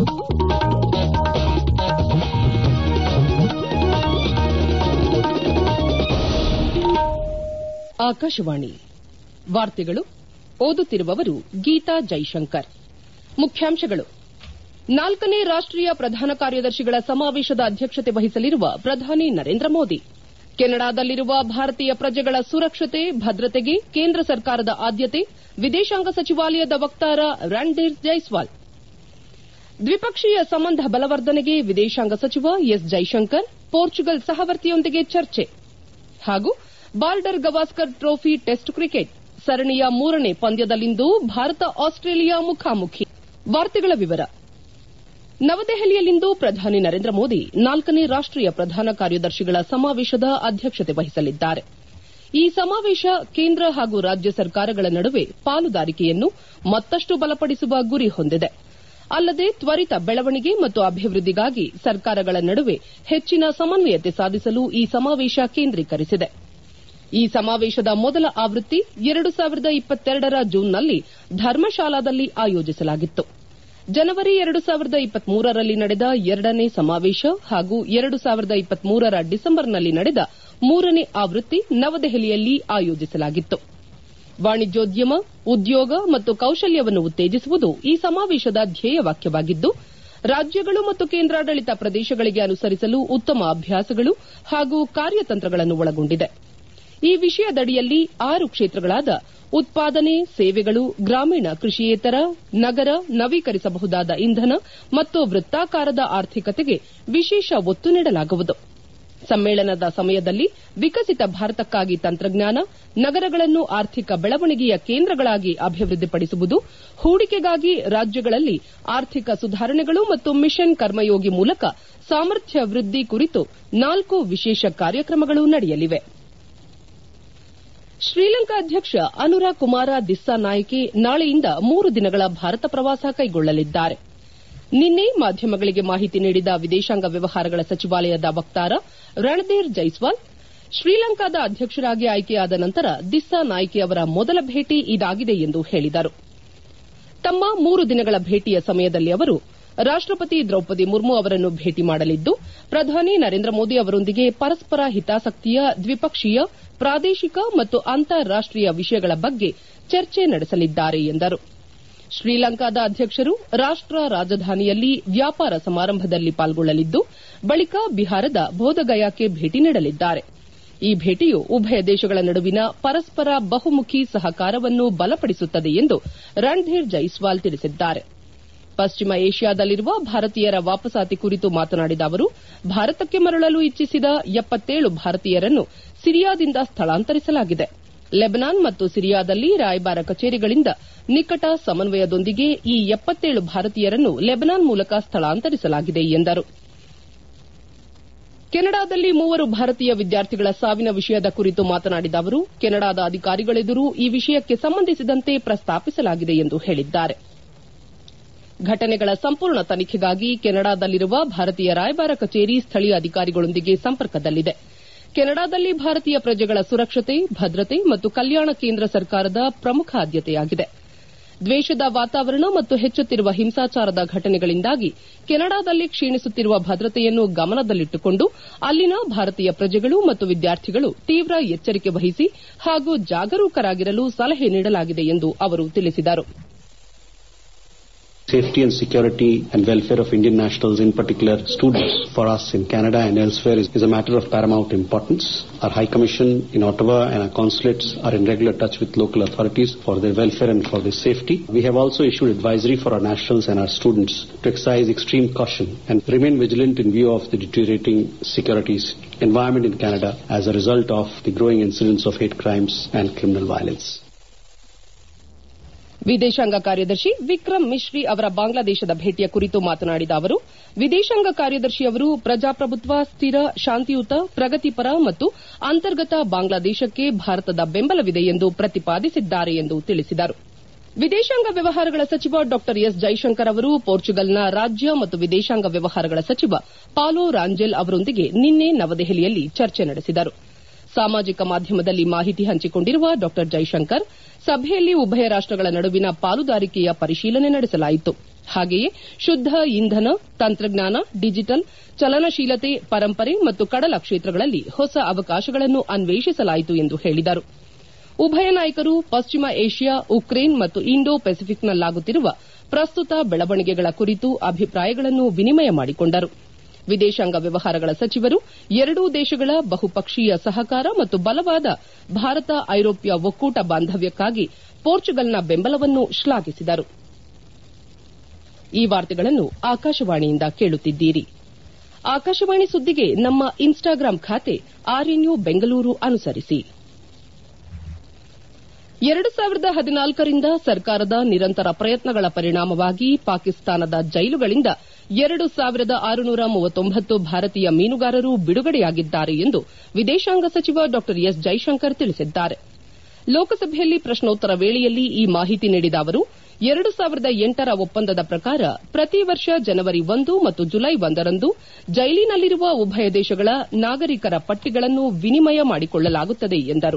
ಆಕಾಶವಾಣಿ ವಾರ್ತೆಗಳು ಓದುತ್ತಿರುವವರು ಗೀತಾ ಜೈಶಂಕರ್ ಮುಖ್ಯಾಂಶಗಳು ನಾಲ್ಕನೇ ರಾಷ್ಟೀಯ ಪ್ರಧಾನ ಕಾರ್ಯದರ್ಶಿಗಳ ಸಮಾವೇಶದ ಅಧ್ಯಕ್ಷತೆ ವಹಿಸಲಿರುವ ಪ್ರಧಾನಿ ನರೇಂದ್ರ ಮೋದಿ ಕೆನಡಾದಲ್ಲಿರುವ ಭಾರತೀಯ ಪ್ರಜೆಗಳ ಸುರಕ್ಷತೆ ಭದ್ರತೆಗೆ ಕೇಂದ್ರ ಸರ್ಕಾರದ ಆದ್ಯತೆ ವಿದೇಶಾಂಗ ಸಚಿವಾಲಯದ ವಕ್ತಾರ ರಣಧೀರ್ ಜೈಸ್ವಾಲ್ ದ್ವಿಪಕ್ಷೀಯ ಸಂಬಂಧ ಬಲವರ್ಧನೆಗೆ ವಿದೇಶಾಂಗ ಸಚಿವ ಎಸ್ ಜೈಶಂಕರ್ ಪೋರ್ಚುಗಲ್ ಸಹವರ್ತಿಯೊಂದಿಗೆ ಚರ್ಚೆ ಹಾಗೂ Border Gavaskar trophy test cricket ಸರಣಿಯ ಮೂರನೇ ಪಂದ್ಯದಲ್ಲಿಂದು ಭಾರತ ಆಸ್ಟ್ರೇಲಿಯಾ ಮುಖಾಮುಖಿ ವಾರ್ತೆಗಳ ವಿವರ ನವದೆಹಲಿಯಲ್ಲಿಂದು ಪ್ರಧಾನಿ ನರೇಂದ್ರ ಮೋದಿ ನಾಲ್ಕನೇ ರಾಷ್ಟೀಯ ಪ್ರಧಾನ ಕಾರ್ಯದರ್ಶಿಗಳ ಸಮಾವೇಶದ ಅಧ್ಯಕ್ಷತೆ ವಹಿಸಲಿದ್ದಾರೆ ಈ ಸಮಾವೇಶ ಕೇಂದ್ರ ಹಾಗೂ ರಾಜ್ಯ ಸರ್ಕಾರಗಳ ನಡುವೆ ಪಾಲುದಾರಿಕೆಯನ್ನು ಮತ್ತಷ್ಟು ಬಲಪಡಿಸುವ ಗುರಿ ಹೊಂದಿದೆ ಅಲ್ಲದೆ ತ್ವರಿತ ಬೆಳವಣಿಗೆ ಮತ್ತು ಅಭಿವೃದ್ದಿಗಾಗಿ ಸರ್ಕಾರಗಳ ನಡುವೆ ಹೆಚ್ಚಿನ ಸಮನ್ವಯತೆ ಸಾಧಿಸಲು ಈ ಸಮಾವೇಶ ಕೇಂದ್ರೀಕರಿಸಿದೆ ಈ ಸಮಾವೇಶದ ಮೊದಲ ಆವೃತ್ತಿ ಎರಡು ಸಾವಿರದ ಇಪ್ಪತ್ತೆರಡರ ಜೂನ್ನಲ್ಲಿ ಧರ್ಮಶಾಲಾದಲ್ಲಿ ಆಯೋಜಿಸಲಾಗಿತ್ತು ಜನವರಿ ಎರಡು ಸಾವಿರದ ಇಪ್ಪತ್ಮೂರರಲ್ಲಿ ನಡೆದ ಎರಡನೇ ಸಮಾವೇಶ ಹಾಗೂ ಎರಡು ಸಾವಿರದ ಇಪ್ಪತ್ಮೂರರ ಡಿಸೆಂಬರ್ನಲ್ಲಿ ನಡೆದ ಮೂರನೇ ಆವೃತ್ತಿ ನವದೆಹಲಿಯಲ್ಲಿ ಆಯೋಜಿಸಲಾಗಿತ್ತು ವಾಣಿಜ್ಯೋದ್ಯಮ ಉದ್ಯೋಗ ಮತ್ತು ಕೌಶಲ್ಯವನ್ನು ಉತ್ತೇಜಿಸುವುದು ಈ ಸಮಾವೇಶದ ಧ್ಯೇಯವಾಕ್ಯವಾಗಿದ್ದು ರಾಜ್ಯಗಳು ಮತ್ತು ಕೇಂದ್ರಾಡಳಿತ ಪ್ರದೇಶಗಳಿಗೆ ಅನುಸರಿಸಲು ಉತ್ತಮ ಅಭ್ಯಾಸಗಳು ಹಾಗೂ ಕಾರ್ಯತಂತ್ರಗಳನ್ನು ಒಳಗೊಂಡಿದೆ ಈ ವಿಷಯದಡಿಯಲ್ಲಿ ಆರು ಕ್ಷೇತ್ರಗಳಾದ ಉತ್ಪಾದನೆ ಸೇವೆಗಳು ಗ್ರಾಮೀಣ ಕೃಷಿಯೇತರ ನಗರ ನವೀಕರಿಸಬಹುದಾದ ಇಂಧನ ಮತ್ತು ವೃತ್ತಾಕಾರದ ಆರ್ಥಿಕತೆಗೆ ವಿಶೇಷ ಒತ್ತು ನೀಡಲಾಗುವುದು ಸಮ್ಮೇಳನದ ಸಮಯದಲ್ಲಿ ವಿಕಸಿತ ಭಾರತಕ್ಕಾಗಿ ತಂತ್ರಜ್ಞಾನ ನಗರಗಳನ್ನು ಆರ್ಥಿಕ ಬೆಳವಣಿಗೆಯ ಕೇಂದ್ರಗಳಾಗಿ ಅಭಿವೃದ್ದಿಪಡಿಸುವುದು ಹೂಡಿಕೆಗಾಗಿ ರಾಜ್ಯಗಳಲ್ಲಿ ಆರ್ಥಿಕ ಸುಧಾರಣೆಗಳು ಮತ್ತು ಮಿಷನ್ ಕರ್ಮಯೋಗಿ ಮೂಲಕ ಸಾಮರ್ಥ್ಯ ವೃದ್ದಿ ಕುರಿತು ನಾಲ್ಕು ವಿಶೇಷ ಕಾರ್ಯಕ್ರಮಗಳು ನಡೆಯಲಿವೆ ಶ್ರೀಲಂಕಾ ಅಧ್ಯಕ್ಷ ಅನುರಾ ಕುಮಾರ ದಿಸ್ಸಾನಾಯಕೆ ನಾಳೆಯಿಂದ ಮೂರು ದಿನಗಳ ಭಾರತ ಪ್ರವಾಸ ಕೈಗೊಳ್ಳಲಿದ್ದಾರೆ ನಿನ್ನೆ ಮಾಧ್ಯಮಗಳಿಗೆ ಮಾಹಿತಿ ನೀಡಿದ ವಿದೇಶಾಂಗ ವ್ಯವಹಾರಗಳ ಸಚಿವಾಲಯದ ವಕ್ತಾರ ರಣಧೀರ್ ಜೈಸ್ವಾಲ್ ಶ್ರೀಲಂಕಾದ ಅಧ್ಯಕ್ಷರಾಗಿ ಆಯ್ಕೆಯಾದ ನಂತರ ದಿಸ್ಸಾನಾಯ್ಕೆ ಅವರ ಮೊದಲ ಭೇಟಿ ಇದಾಗಿದೆ ಎಂದು ಹೇಳಿದರು ತಮ್ಮ ಮೂರು ದಿನಗಳ ಭೇಟಿಯ ಸಮಯದಲ್ಲಿ ಅವರು ರಾಷ್ಟಪತಿ ದ್ರೌಪದಿ ಮುರ್ಮು ಅವರನ್ನು ಭೇಟಿ ಮಾಡಲಿದ್ದು ಪ್ರಧಾನಿ ನರೇಂದ್ರ ಮೋದಿ ಅವರೊಂದಿಗೆ ಪರಸ್ಪರ ಹಿತಾಸಕ್ತಿಯ ದ್ವಿಪಕ್ಷೀಯ ಪ್ರಾದೇಶಿಕ ಮತ್ತು ಅಂತಾರಾಷ್ಟೀಯ ವಿಷಯಗಳ ಬಗ್ಗೆ ಚರ್ಚೆ ನಡೆಸಲಿದ್ದಾರೆ ಎಂದರು ಶ್ರೀಲಂಕಾದ ಅಧ್ಯಕ್ಷರು ರಾಷ್ಟ ರಾಜಧಾನಿಯಲ್ಲಿ ವ್ಯಾಪಾರ ಸಮಾರಂಭದಲ್ಲಿ ಪಾಲ್ಗೊಳ್ಳಲಿದ್ದು ಬಳಿಕ ಬಿಹಾರದ ಬೋಧಗಯಾಕ್ಕೆ ಭೇಟಿ ನೀಡಲಿದ್ದಾರೆ ಈ ಭೇಟಿಯು ಉಭಯ ದೇಶಗಳ ನಡುವಿನ ಪರಸ್ಪರ ಬಹುಮುಖಿ ಸಹಕಾರವನ್ನು ಬಲಪಡಿಸುತ್ತದೆ ಎಂದು ರಣಧೀರ್ ಜೈಸ್ವಾಲ್ ತಿಳಿಸಿದ್ದಾರೆ ಪಶ್ಚಿಮ ಏಷ್ಯಾದಲ್ಲಿರುವ ಭಾರತೀಯರ ವಾಪಸಾತಿ ಕುರಿತು ಮಾತನಾಡಿದ ಅವರು ಭಾರತಕ್ಕೆ ಮರಳಲು ಇಚ್ಛಿಸಿದ ಎಪ್ಪತ್ತೇಳು ಭಾರತೀಯರನ್ನು ಸಿರಿಯಾದಿಂದ ಸ್ಥಳಾಂತರಿಸಲಾಗಿದೆ ಲೆಬನಾನ್ ಮತ್ತು ಸಿರಿಯಾದಲ್ಲಿ ರಾಯಭಾರ ಕಚೇರಿಗಳಿಂದ ನಿಕಟ ಸಮನ್ವಯದೊಂದಿಗೆ ಈ ಎಪ್ಪತ್ತೇಳು ಭಾರತೀಯರನ್ನು ಲೆಬನಾನ್ ಮೂಲಕ ಸ್ಥಳಾಂತರಿಸಲಾಗಿದೆ ಎಂದರು ಕೆನಡಾದಲ್ಲಿ ಮೂವರು ಭಾರತೀಯ ವಿದ್ಯಾರ್ಥಿಗಳ ಸಾವಿನ ವಿಷಯದ ಕುರಿತು ಮಾತನಾಡಿದ ಅವರು ಕೆನಡಾದ ಅಧಿಕಾರಿಗಳೆದುರು ಈ ವಿಷಯಕ್ಕೆ ಸಂಬಂಧಿಸಿದಂತೆ ಪ್ರಸ್ತಾಪಿಸಲಾಗಿದೆ ಎಂದು ಹೇಳಿದ್ದಾರೆ ಘಟನೆಗಳ ಸಂಪೂರ್ಣ ತನಿಖೆಗಾಗಿ ಕೆನಡಾದಲ್ಲಿರುವ ಭಾರತೀಯ ರಾಯಭಾರ ಕಚೇರಿ ಸ್ಥಳೀಯ ಅಧಿಕಾರಿಗಳೊಂದಿಗೆ ಸಂಪರ್ಕದಲ್ಲಿದೆ ಕೆನಡಾದಲ್ಲಿ ಭಾರತೀಯ ಪ್ರಜೆಗಳ ಸುರಕ್ಷತೆ ಭದ್ರತೆ ಮತ್ತು ಕಲ್ಯಾಣ ಕೇಂದ್ರ ಸರ್ಕಾರದ ಪ್ರಮುಖ ಆದ್ಯತೆಯಾಗಿದೆ ದ್ವೇಷದ ವಾತಾವರಣ ಮತ್ತು ಹೆಚ್ಚುತ್ತಿರುವ ಹಿಂಸಾಚಾರದ ಘಟನೆಗಳಿಂದಾಗಿ ಕೆನಡಾದಲ್ಲಿ ಕ್ಷೀಣಿಸುತ್ತಿರುವ ಭದ್ರತೆಯನ್ನು ಗಮನದಲ್ಲಿಟ್ಟುಕೊಂಡು ಅಲ್ಲಿನ ಭಾರತೀಯ ಪ್ರಜೆಗಳು ಮತ್ತು ವಿದ್ಯಾರ್ಥಿಗಳು ತೀವ್ರ ಎಚ್ಚರಿಕೆ ವಹಿಸಿ ಹಾಗೂ ಜಾಗರೂಕರಾಗಿರಲು ಸಲಹೆ ನೀಡಲಾಗಿದೆ ಎಂದು ಅವರು ತಿಳಿಸಿದರು Safety and security and welfare of Indian nationals, in particular students, for us in Canada and elsewhere is, is a matter of paramount importance. Our High Commission in Ottawa and our consulates are in regular touch with local authorities for their welfare and for their safety. We have also issued advisory for our nationals and our students to exercise extreme caution and remain vigilant in view of the deteriorating security environment in Canada as a result of the growing incidence of hate crimes and criminal violence. ವಿದೇಶಾಂಗ ಕಾರ್ಯದರ್ಶಿ ವಿಕ್ರಮ್ ಮಿಶ್ರಿ ಅವರ ಬಾಂಗ್ಲಾದೇಶದ ಭೇಟಿಯ ಕುರಿತು ಮಾತನಾಡಿದ ಅವರು ವಿದೇಶಾಂಗ ಕಾರ್ಯದರ್ಶಿಯವರು ಪ್ರಜಾಪ್ರಭುತ್ವ ಸ್ಥಿರ ಶಾಂತಿಯುತ ಪ್ರಗತಿಪರ ಮತ್ತು ಅಂತರ್ಗತ ಬಾಂಗ್ಲಾದೇಶಕ್ಕೆ ಭಾರತದ ಬೆಂಬಲವಿದೆ ಎಂದು ಪ್ರತಿಪಾದಿಸಿದ್ದಾರೆ ಎಂದು ತಿಳಿಸಿದರು ವಿದೇಶಾಂಗ ವ್ಯವಹಾರಗಳ ಸಚಿವ ಡಾ ಎಸ್ ಜೈಶಂಕರ್ ಅವರು ಪೋರ್ಚುಗಲ್ನ ರಾಜ್ಯ ಮತ್ತು ವಿದೇಶಾಂಗ ವ್ಯವಹಾರಗಳ ಸಚಿವ ಪಾಲೋ ರಾಂಜೆಲ್ ಅವರೊಂದಿಗೆ ನಿನ್ನೆ ನವದೆಹಲಿಯಲ್ಲಿ ಚರ್ಚೆ ನಡೆಸಿದರು ಸಾಮಾಜಿಕ ಮಾಧ್ಯಮದಲ್ಲಿ ಮಾಹಿತಿ ಹಂಚಿಕೊಂಡಿರುವ ಡಾ ಜೈಶಂಕರ್ ಸಭೆಯಲ್ಲಿ ಉಭಯ ರಾಷ್ಟಗಳ ನಡುವಿನ ಪಾಲುದಾರಿಕೆಯ ಪರಿಶೀಲನೆ ನಡೆಸಲಾಯಿತು ಹಾಗೆಯೇ ಶುದ್ದ ಇಂಧನ ತಂತ್ರಜ್ಞಾನ ಡಿಜಿಟಲ್ ಚಲನಶೀಲತೆ ಪರಂಪರೆ ಮತ್ತು ಕಡಲ ಕ್ಷೇತ್ರಗಳಲ್ಲಿ ಹೊಸ ಅವಕಾಶಗಳನ್ನು ಅನ್ವೇಷಿಸಲಾಯಿತು ಎಂದು ಹೇಳಿದರು ಉಭಯ ನಾಯಕರು ಪಶ್ಚಿಮ ಏಷ್ಯಾ ಉಕ್ರೇನ್ ಮತ್ತು ಇಂಡೋ ಪೆಸಿಫಿಕ್ನಲ್ಲಾಗುತ್ತಿರುವ ಪ್ರಸ್ತುತ ಬೆಳವಣಿಗೆಗಳ ಕುರಿತು ಅಭಿಪ್ರಾಯಗಳನ್ನು ವಿನಿಮಯ ಮಾಡಿಕೊಂಡರು ವಿದೇಶಾಂಗ ವ್ಯವಹಾರಗಳ ಸಚಿವರು ಎರಡೂ ದೇಶಗಳ ಬಹುಪಕ್ಷೀಯ ಸಹಕಾರ ಮತ್ತು ಬಲವಾದ ಭಾರತ ಐರೋಪ್ಯ ಒಕ್ಕೂಟ ಬಾಂಧವ್ಯಕ್ಕಾಗಿ ಪೋರ್ಚುಗಲ್ನ ಬೆಂಬಲವನ್ನು ಶ್ಲಾಘಿಸಿದರು ಈ ವಾರ್ತೆಗಳನ್ನು ಆಕಾಶವಾಣಿಯಿಂದ ಕೇಳುತ್ತಿದ್ದೀರಿ ಆಕಾಶವಾಣಿ ಸುದ್ದಿಗೆ ನಮ್ಮ ಇನ್ಸ್ಟಾಗ್ರಾಂ ಖಾತೆ ಆರ್ಎನ್ಯು ಬೆಂಗಳೂರು ಅನುಸರಿಸಿ ಎರಡು ಸಾವಿರದ ಹದಿನಾಲ್ಕರಿಂದ ಸರ್ಕಾರದ ನಿರಂತರ ಪ್ರಯತ್ನಗಳ ಪರಿಣಾಮವಾಗಿ ಪಾಕಿಸ್ತಾನದ ಜೈಲುಗಳಿಂದ ಎರಡು ಸಾವಿರದ ಆರುನೂರ ಮೂವತ್ತೊಂಬತ್ತು ಭಾರತೀಯ ಮೀನುಗಾರರು ಬಿಡುಗಡೆಯಾಗಿದ್ದಾರೆ ಎಂದು ವಿದೇಶಾಂಗ ಸಚಿವ ಡಾ ಎಸ್ ಜೈಶಂಕರ್ ತಿಳಿಸಿದ್ದಾರೆ ಲೋಕಸಭೆಯಲ್ಲಿ ಪ್ರಶ್ನೋತ್ತರ ವೇಳೆಯಲ್ಲಿ ಈ ಮಾಹಿತಿ ನೀಡಿದ ಅವರು ಎರಡು ಸಾವಿರದ ಎಂಟರ ಒಪ್ಪಂದದ ಪ್ರಕಾರ ಪ್ರತಿ ವರ್ಷ ಜನವರಿ ಒಂದು ಮತ್ತು ಜುಲೈ ಒಂದರಂದು ಜೈಲಿನಲ್ಲಿರುವ ಉಭಯ ದೇಶಗಳ ನಾಗರಿಕರ ಪಟ್ಟಿಗಳನ್ನು ವಿನಿಮಯ ಮಾಡಿಕೊಳ್ಳಲಾಗುತ್ತದೆ ಎಂದರು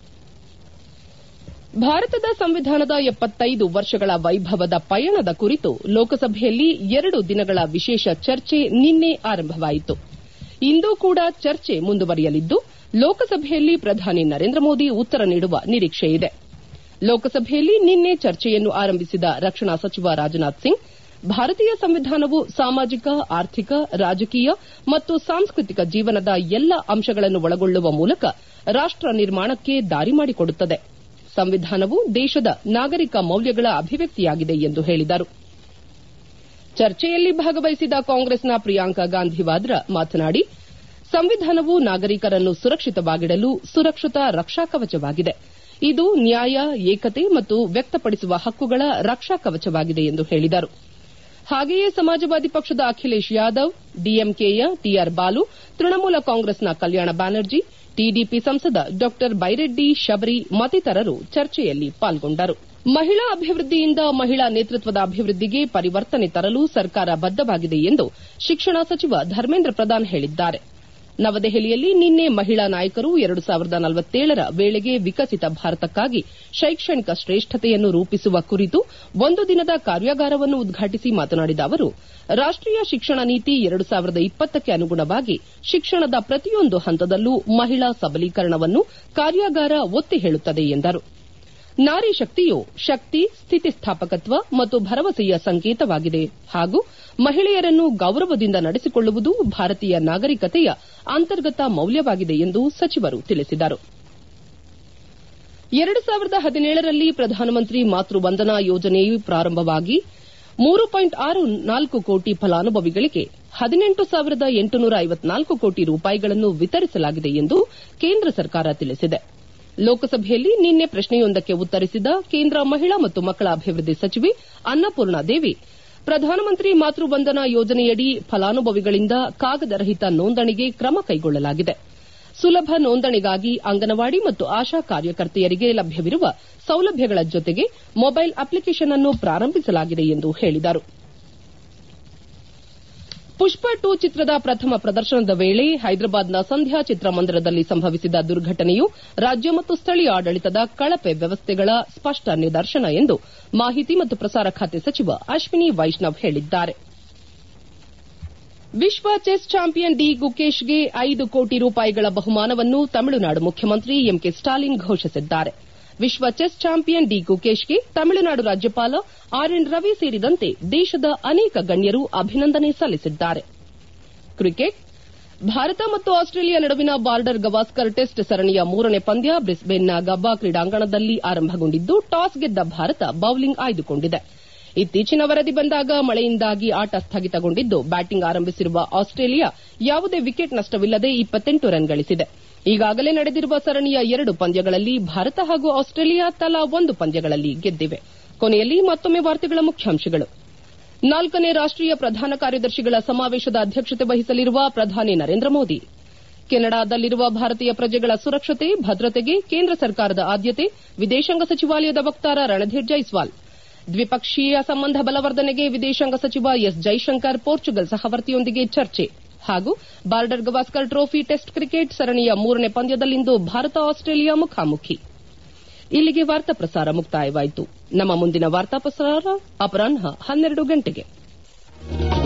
ಭಾರತದ ಸಂವಿಧಾನದ ಎಪ್ಪತ್ತೈದು ವರ್ಷಗಳ ವೈಭವದ ಪಯಣದ ಕುರಿತು ಲೋಕಸಭೆಯಲ್ಲಿ ಎರಡು ದಿನಗಳ ವಿಶೇಷ ಚರ್ಚೆ ನಿನ್ನೆ ಆರಂಭವಾಯಿತು ಇಂದೂ ಕೂಡ ಚರ್ಚೆ ಮುಂದುವರಿಯಲಿದ್ದು ಲೋಕಸಭೆಯಲ್ಲಿ ಪ್ರಧಾನಿ ನರೇಂದ್ರ ಮೋದಿ ಉತ್ತರ ನೀಡುವ ನಿರೀಕ್ಷೆಯಿದೆ ಲೋಕಸಭೆಯಲ್ಲಿ ನಿನ್ನೆ ಚರ್ಚೆಯನ್ನು ಆರಂಭಿಸಿದ ರಕ್ಷಣಾ ಸಚಿವ ರಾಜನಾಥ್ ಸಿಂಗ್ ಭಾರತೀಯ ಸಂವಿಧಾನವು ಸಾಮಾಜಿಕ ಆರ್ಥಿಕ ರಾಜಕೀಯ ಮತ್ತು ಸಾಂಸ್ಕೃತಿಕ ಜೀವನದ ಎಲ್ಲ ಅಂಶಗಳನ್ನು ಒಳಗೊಳ್ಳುವ ಮೂಲಕ ರಾಷ್ಟ ನಿರ್ಮಾಣಕ್ಕೆ ದಾರಿ ಮಾಡಿಕೊಡುತ್ತದೆ ಸಂವಿಧಾನವು ದೇಶದ ನಾಗರಿಕ ಮೌಲ್ಯಗಳ ಅಭಿವ್ಯಕ್ತಿಯಾಗಿದೆ ಎಂದು ಹೇಳಿದರು ಚರ್ಚೆಯಲ್ಲಿ ಭಾಗವಹಿಸಿದ ಕಾಂಗ್ರೆಸ್ನ ಪ್ರಿಯಾಂಕಾ ಗಾಂಧಿ ವಾದ್ರಾ ಮಾತನಾಡಿ ಸಂವಿಧಾನವು ನಾಗರಿಕರನ್ನು ಸುರಕ್ಷಿತವಾಗಿಡಲು ಸುರಕ್ಷತಾ ರಕ್ಷಾ ಕವಚವಾಗಿದೆ ಇದು ನ್ಯಾಯ ಏಕತೆ ಮತ್ತು ವ್ಯಕ್ತಪಡಿಸುವ ಹಕ್ಕುಗಳ ರಕ್ಷಾ ಕವಚವಾಗಿದೆ ಎಂದು ಹೇಳಿದರು ಹಾಗೆಯೇ ಸಮಾಜವಾದಿ ಪಕ್ಷದ ಅಖಿಲೇಶ್ ಯಾದವ್ ಡಿಎಂಕೆಯ ಟಿಆರ್ ಬಾಲು ತೃಣಮೂಲ ಕಾಂಗ್ರೆಸ್ನ ಕಲ್ಯಾಣ ಬ್ಯಾನರ್ಜಿ ಟಿಡಿಪಿ ಸಂಸದ ಡಾ ಬೈರೆಡ್ಡಿ ಶಬರಿ ಮತ್ತಿತರರು ಚರ್ಚೆಯಲ್ಲಿ ಪಾಲ್ಗೊಂಡರು ಮಹಿಳಾ ಅಭಿವೃದ್ಧಿಯಿಂದ ಮಹಿಳಾ ನೇತೃತ್ವದ ಅಭಿವೃದ್ಧಿಗೆ ಪರಿವರ್ತನೆ ತರಲು ಸರ್ಕಾರ ಬದ್ದವಾಗಿದೆ ಎಂದು ಶಿಕ್ಷಣ ಸಚಿವ ಧರ್ಮೇಂದ್ರ ಪ್ರಧಾನ್ ಹೇಳಿದ್ದಾರೆ ನವದೆಹಲಿಯಲ್ಲಿ ನಿನ್ನೆ ಮಹಿಳಾ ನಾಯಕರು ಎರಡು ಸಾವಿರದ ನಲವತ್ತೇಳರ ವೇಳೆಗೆ ವಿಕಸಿತ ಭಾರತಕ್ಕಾಗಿ ಶೈಕ್ಷಣಿಕ ಶ್ರೇಷ್ಠತೆಯನ್ನು ರೂಪಿಸುವ ಕುರಿತು ಒಂದು ದಿನದ ಕಾರ್ಯಾಗಾರವನ್ನು ಉದ್ಘಾಟಿಸಿ ಮಾತನಾಡಿದ ಅವರು ರಾಷ್ಟೀಯ ಶಿಕ್ಷಣ ನೀತಿ ಎರಡು ಸಾವಿರದ ಇಪ್ಪತ್ತಕ್ಕೆ ಅನುಗುಣವಾಗಿ ಶಿಕ್ಷಣದ ಪ್ರತಿಯೊಂದು ಹಂತದಲ್ಲೂ ಮಹಿಳಾ ಸಬಲೀಕರಣವನ್ನು ಕಾರ್ಯಾಗಾರ ಒತ್ತಿ ಹೇಳುತ್ತದೆ ಎಂದರು ನಾರಿ ಶಕ್ತಿಯು ಶಕ್ತಿ ಸ್ಥಿತಿಸ್ಥಾಪಕತ್ವ ಮತ್ತು ಭರವಸೆಯ ಸಂಕೇತವಾಗಿದೆ ಹಾಗೂ ಮಹಿಳೆಯರನ್ನು ಗೌರವದಿಂದ ನಡೆಸಿಕೊಳ್ಳುವುದು ಭಾರತೀಯ ನಾಗರಿಕತೆಯ ಅಂತರ್ಗತ ಮೌಲ್ಯವಾಗಿದೆ ಎಂದು ಸಚಿವರು ತಿಳಿಸಿದರು ಎರಡು ಸಾವಿರದ ಹದಿನೇಳರಲ್ಲಿ ಪ್ರಧಾನಮಂತ್ರಿ ಮಾತೃ ವಂದನಾ ಯೋಜನೆಯು ಪ್ರಾರಂಭವಾಗಿ ಮೂರು ಪಾಯಿಂಟ್ ಆರು ನಾಲ್ಕು ಕೋಟಿ ಫಲಾನುಭವಿಗಳಿಗೆ ಹದಿನೆಂಟು ಸಾವಿರದ ಎಂಟುನೂರ ಐವತ್ನಾಲ್ಕು ಕೋಟಿ ರೂಪಾಯಿಗಳನ್ನು ವಿತರಿಸಲಾಗಿದೆ ಎಂದು ಕೇಂದ್ರ ಸರ್ಕಾರ ತಿಳಿಸಿದೆ ಲೋಕಸಭೆಯಲ್ಲಿ ನಿನ್ನೆ ಪ್ರಶ್ನೆಯೊಂದಕ್ಕೆ ಉತ್ತರಿಸಿದ ಕೇಂದ್ರ ಮಹಿಳಾ ಮತ್ತು ಮಕ್ಕಳ ಅಭಿವೃದ್ಧಿ ಸಚಿವೆ ಅನ್ನಪೂರ್ಣ ದೇವಿ ಪ್ರಧಾನಮಂತ್ರಿ ಮಾತೃ ವಂದನಾ ಯೋಜನೆಯಡಿ ಫಲಾನುಭವಿಗಳಿಂದ ಕಾಗದರಹಿತ ನೋಂದಣಿಗೆ ಕ್ರಮ ಕೈಗೊಳ್ಳಲಾಗಿದೆ ಸುಲಭ ನೋಂದಣಿಗಾಗಿ ಅಂಗನವಾಡಿ ಮತ್ತು ಆಶಾ ಕಾರ್ಯಕರ್ತೆಯರಿಗೆ ಲಭ್ಯವಿರುವ ಸೌಲಭ್ಯಗಳ ಜೊತೆಗೆ ಮೊಬೈಲ್ ಅಪ್ಲಿಕೇಶನ್ ಅನ್ನು ಪ್ರಾರಂಭಿಸಲಾಗಿದೆ ಎಂದು ಹೇಳಿದರು ಪುಷ್ಪ ಟು ಚಿತ್ರದ ಪ್ರಥಮ ಪ್ರದರ್ಶನದ ವೇಳೆ ಹೈದರಾಬಾದ್ನ ಸಂಧ್ಯಾ ಚಿತ್ರಮಂದಿರದಲ್ಲಿ ಸಂಭವಿಸಿದ ದುರ್ಘಟನೆಯು ರಾಜ್ಯ ಮತ್ತು ಸ್ಥಳೀಯ ಆಡಳಿತದ ಕಳಪೆ ವ್ಯವಸ್ಥೆಗಳ ಸ್ಪಷ್ಟ ನಿದರ್ಶನ ಎಂದು ಮಾಹಿತಿ ಮತ್ತು ಪ್ರಸಾರ ಖಾತೆ ಸಚಿವ ಅಶ್ವಿನಿ ವೈಷ್ಣವ್ ಹೇಳಿದ್ದಾರೆ ವಿಶ್ವ ಚೆಸ್ ಚಾಂಪಿಯನ್ ಡಿ ಗುಕೇಶ್ಗೆ ಐದು ಕೋಟಿ ರೂಪಾಯಿಗಳ ಬಹುಮಾನವನ್ನು ತಮಿಳುನಾಡು ಮುಖ್ಯಮಂತ್ರಿ ಎಂಕೆ ಸ್ಟಾಲಿನ್ ಘೋಷಿಸಿದ್ದಾರೆ ವಿಶ್ವ ಚೆಸ್ ಚಾಂಪಿಯನ್ ಡಿ ಗುಕೇಶ್ಗೆ ತಮಿಳುನಾಡು ರಾಜ್ಯಪಾಲ ಆರ್ ಎನ್ ರವಿ ಸೇರಿದಂತೆ ದೇಶದ ಅನೇಕ ಗಣ್ಯರು ಅಭಿನಂದನೆ ಸಲ್ಲಿಸಿದ್ದಾರೆ ಕ್ರಿಕೆಟ್ ಭಾರತ ಮತ್ತು ಆಸ್ಟ್ರೇಲಿಯಾ ನಡುವಿನ ಬಾರ್ಡರ್ ಗವಾಸ್ಕರ್ ಟೆಸ್ಟ್ ಸರಣಿಯ ಮೂರನೇ ಪಂದ್ಯ ಬ್ರಿಸ್ಬೇನ್ನ ಗಬ್ಬಾ ಕ್ರೀಡಾಂಗಣದಲ್ಲಿ ಆರಂಭಗೊಂಡಿದ್ದು ಟಾಸ್ ಗೆದ್ದ ಭಾರತ ಬೌಲಿಂಗ್ ಆಯ್ದುಕೊಂಡಿದೆ ಇತ್ತೀಚಿನ ವರದಿ ಬಂದಾಗ ಮಳೆಯಿಂದಾಗಿ ಆಟ ಸ್ಥಗಿತಗೊಂಡಿದ್ದು ಬ್ಯಾಟಿಂಗ್ ಆರಂಭಿಸಿರುವ ಆಸ್ಟ್ರೇಲಿಯಾ ಯಾವುದೇ ವಿಕೆಟ್ ನಷ್ಟವಿಲ್ಲದೆ ಇಪ್ಪತ್ತೆಂಟು ರನ್ ಗಳಿಸಿದೆ ಈಗಾಗಲೇ ನಡೆದಿರುವ ಸರಣಿಯ ಎರಡು ಪಂದ್ಯಗಳಲ್ಲಿ ಭಾರತ ಹಾಗೂ ಆಸ್ಟ್ರೇಲಿಯಾ ತಲಾ ಒಂದು ಪಂದ್ಯಗಳಲ್ಲಿ ಗೆದ್ದಿವೆ ಕೊನೆಯಲ್ಲಿ ಮತ್ತೊಮ್ಮೆ ವಾರ್ತೆಗಳ ಮುಖ್ಯಾಂಶಗಳು ನಾಲ್ಕನೇ ರಾಷ್ಟೀಯ ಪ್ರಧಾನ ಕಾರ್ಯದರ್ಶಿಗಳ ಸಮಾವೇಶದ ಅಧ್ಯಕ್ಷತೆ ವಹಿಸಲಿರುವ ಪ್ರಧಾನಿ ನರೇಂದ್ರ ಮೋದಿ ಕೆನಡಾದಲ್ಲಿರುವ ಭಾರತೀಯ ಪ್ರಜೆಗಳ ಸುರಕ್ಷತೆ ಭದ್ರತೆಗೆ ಕೇಂದ್ರ ಸರ್ಕಾರದ ಆದ್ಯತೆ ವಿದೇಶಾಂಗ ಸಚಿವಾಲಯದ ವಕ್ತಾರ ರಣಧೀರ್ ಜೈಸ್ವಾಲ್ ದ್ವಿಪಕ್ಷೀಯ ಸಂಬಂಧ ಬಲವರ್ಧನೆಗೆ ವಿದೇಶಾಂಗ ಸಚಿವ ಎಸ್ ಜೈಶಂಕರ್ ಪೋರ್ಚುಗಲ್ ಸಹವರ್ತಿಯೊಂದಿಗೆ ಚರ್ಚೆ ಹಾಗೂ Border Gavaskar trophy test cricket ಸರಣಿಯ ಮೂರನೇ ಪಂದ್ಯದಲ್ಲಿಂದು ಭಾರತ ಆಸ್ಟ್ರೇಲಿಯಾ ಮುಖಾಮುಖಿ ಇಲ್ಲಿಗೆ ವಾರ್ತಾ ಪ್ರಸಾರ ಮುಕ್ತಾಯವಾಯಿತು ನಮ್ಮ ಮುಂದಿನ ವಾರ್ತಾ ಪ್ರಸಾರ ಅಪರಾಹ್ನ ಹನ್ನೆರಡು ಗಂಟೆಗೆ